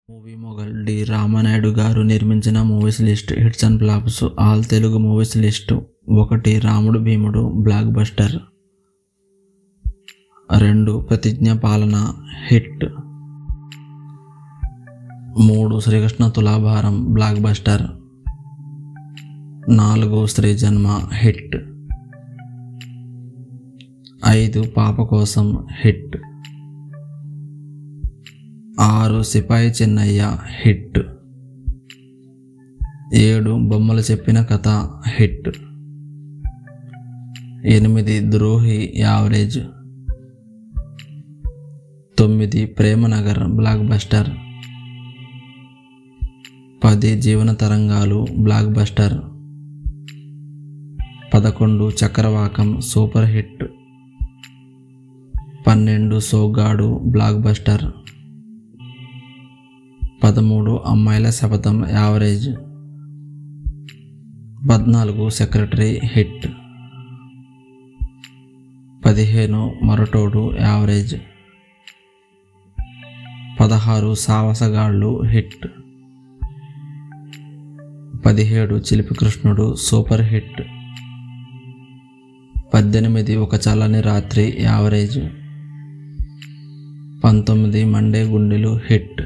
movie mogul D Ramanaidu garu నిర్మించిన movies list hits and flops all Telugu movies list ఒకటి రాముడు భీముడు block buster రెండు ప్రతిజ్ఞ పాలన హిట్ మూడు శ్రీకృష్ణ తులాభారం బ్లాక్ బస్టర్ నాలుగు స్త్రీ జన్మ హిట్ ఐదు పాప కోసం హిట్ ఆరు సిపాయి చిన్నయ్య హిట్ ఏడు బొమ్మలు చెప్పిన కథ హిట్ ఎనిమిది ద్రోహి యావరేజ్ తొమ్మిది ప్రేమనగర్ బ్లాక్ బస్టర్ పది జీవన తరంగాలు బ్లాక్ బస్టర్ పదకొండు చక్రవాకం సూపర్ హిట్ పన్నెండు సోగ్గాడు బ్లాక్ బస్టర్ పదమూడు అమ్మాయిల శపథం యావరేజ్ పద్నాలుగు సెక్రటరీ హిట్ పదిహేను మరటోడు యావరేజ్ పదహారు సావసగాళ్ళు హిట్ పదిహేడు చిలిపి కృష్ణుడు సూపర్ హిట్ పద్దెనిమిది ఒక చల్లని రాత్రి యావరేజ్ పంతొమ్మిది మండే గుండెలు హిట్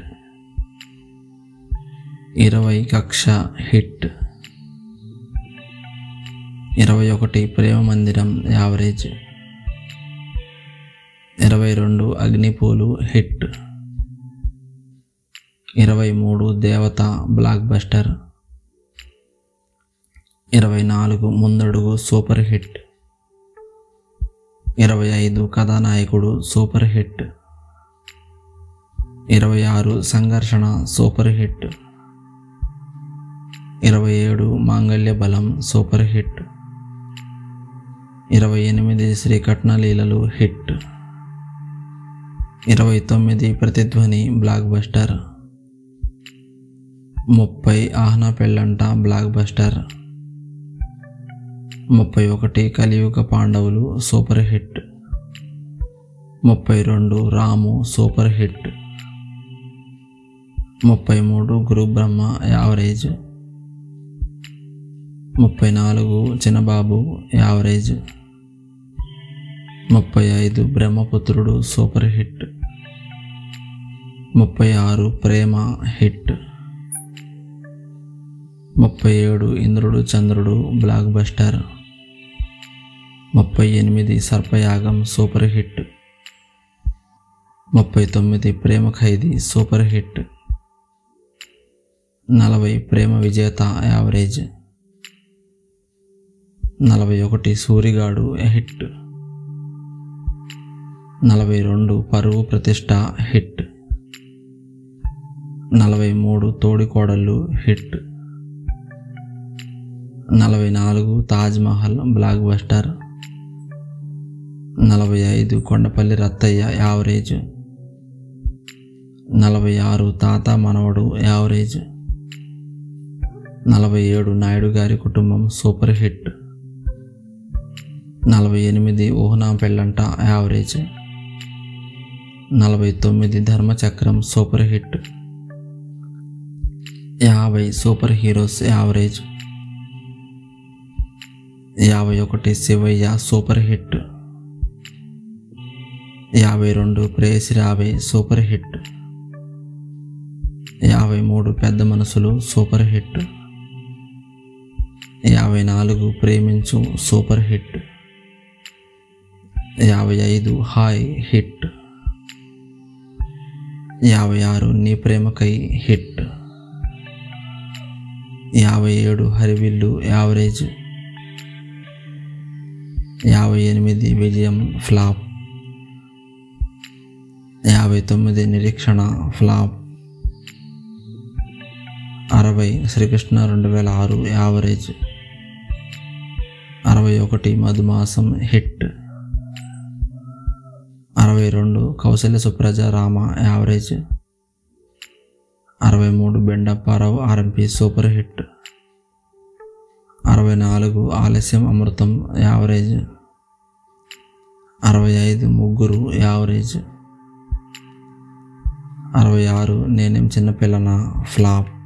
ఇరవై కక్ష హిట్ ఇరవై ఒకటి ప్రేమ మందిరం యావరేజ్ ఇరవై రెండు అగ్నిపూలు హిట్ ఇరవై మూడు దేవత బ్లాక్ బస్టర్ ఇరవై నాలుగు ముందడుగు సూపర్ హిట్ ఇరవై ఐదు కథానాయకుడు సూపర్ హిట్ ఇరవై ఆరు సంఘర్షణ సూపర్ హిట్ ఇరవై ఏడు మాంగళ్య బలం సూపర్ హిట్ ఇరవై ఎనిమిది శ్రీకట్న లీలలు హిట్ ఇరవై తొమ్మిది ప్రతిధ్వని బ్లాక్ బస్టర్ ముప్పై ఆహ్నా పెళ్ళంట బ్లాక్ బస్టర్ ముప్పై ఒకటి కలియుగ పాండవులు సూపర్ హిట్ ముప్పై రెండు రాము సూపర్ హిట్ ముప్పై మూడు గురుబ్రహ్మ యావరేజ్ ముప్పై నాలుగు చిన్నబాబు యావరేజ్ ముప్పై ఐదు బ్రహ్మపుత్రుడు సూపర్ హిట్ ముప్పై ఆరు ప్రేమ హిట్ ముప్పై ఏడు ఇంద్రుడు చంద్రుడు బ్లాక్ బస్టర్ ముప్పై ఎనిమిది సర్పయాగం సూపర్ హిట్ ముప్పై తొమ్మిది ప్రేమ ఖైదీ సూపర్ హిట్ నలభై ప్రేమ విజేత యావరేజ్ నలభై ఒకటి సూరిగాడు హిట్ నలభై రెండు పరువు ప్రతిష్ట హిట్ నలభై మూడు తోడికోడళ్ళు హిట్ నలభై నాలుగు తాజ్ మహల్ బ్లాక్ బస్టర్ నలభై ఐదు కొండపల్లి రత్తయ్య యావరేజ్ నలభై ఆరు తాత మనవడు యావరేజ్ నలభై ఏడు నాయుడు గారి కుటుంబం సూపర్ హిట్ నలభై ఎనిమిది ఊహనా పెళ్ళంట యావరేజ్ నలభై తొమ్మిది ధర్మచక్రం సూపర్ హిట్ యాభై సూపర్ హీరోస్ యావరేజ్ యాభై ఒకటి శివయ్య సూపర్ హిట్ యాభై రెండు ప్రేయసి రావే సూపర్ హిట్ యాభై మూడు పెద్ద మనసులు సూపర్ హిట్ యాభై నాలుగు ప్రేమించు సూపర్ హిట్ యాభై ఐదు హాయ్ హిట్ యాభై ఆరు నీ ప్రేమకై హిట్ యాభై ఏడు హరివిల్లు యావరేజ్ యాభై ఎనిమిది విజయం ఫ్లాప్ యాభై తొమ్మిది నిరీక్షణ ఫ్లాప్ అరవై శ్రీకృష్ణ రెండు వేల ఆరు యావరేజ్ అరవై ఒకటి మధుమాసం హిట్ అరవై రెండు కౌశల్య సుప్రజ రామ యావరేజ్ అరవై మూడు బెండప్పారావు ఆర్ఎంపి సూపర్ హిట్ అరవై నాలుగు ఆలస్యం అమృతం యావరేజ్ అరవై ఐదు ముగ్గురు యావరేజ్ అరవై ఆరు నేనేం చిన్నపిల్లన ఫ్లాప్